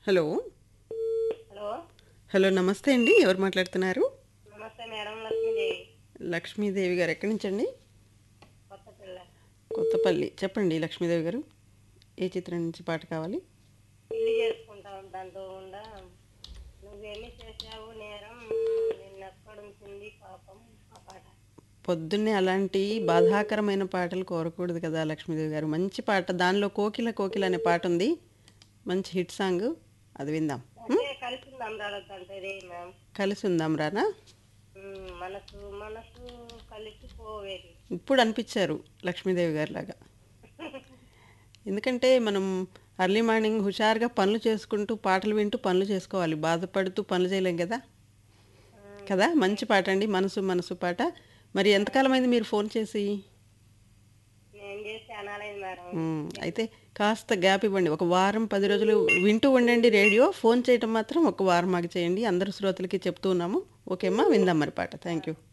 Hello hello hello నమస్తే అండి ఎవరు మాట్లాడుతున్నారు నమస్తే మేడం లక్ష్మీదేవి లక్ష్మీదేవి గారు ఎక్కడి నుంచి అండి కొత్త పిల్ల కొత్తపల్లి చెప్పండి లక్ష్మీదేవి గారు ఏ చిత్రం నుంచి పాట కావాలి పెళ్లి చేసుకుంటాం దాంతో ఉండా నువ్వేమి చేసావు నేరం నిన్నెక్కడుంచింది పాపం ఆ పాట పొద్దున్నే అలాంటి బాధాకరమైన పాటలు కోరకూడదు కదా లక్ష్మీదేవి గారు మంచి పాట దానిలో కోకిల కోకిల అనే పాట ఉంది మంచి హిట్ సాంగ్ అది విందాం అంటే కలిసి నమ్రాలొద్దంటే మ్యామ్ కలిసి ఉందాం రానా ఉమ్, మనసు మనసు కలిసిపోవేది ఇప్పుడు అనిపించారు లక్ష్మీదేవి గారి లాగా ఎందుకంటే మనం అర్లీ మార్నింగ్ హుషారుగా పనులు చేసుకుంటూ పాటలు వింటూ పనులు చేసుకోవాలి బాధపడుతూ పనులు చేయలేం కదా కదా మంచి పాట అండి మనసు మనసు పాట మరి ఎంతకాలం అయింది మీరు ఫోన్ చేసి నేను చేస్తే అనాలేదు మేడం మ్మ్. అయితే కాస్త గ్యాప్ ఇవ్వండి ఒక వారం పది రోజులు వింటూ ఉండండి రేడియో ఫోన్ చేయటం మాత్రం ఒక వారం ఆగి చేయండి అందరు శ్రోతలకి చెప్తూ ఉన్నాము ఓకేమ్మా విందాం మరి పాట థ్యాంక్ యూ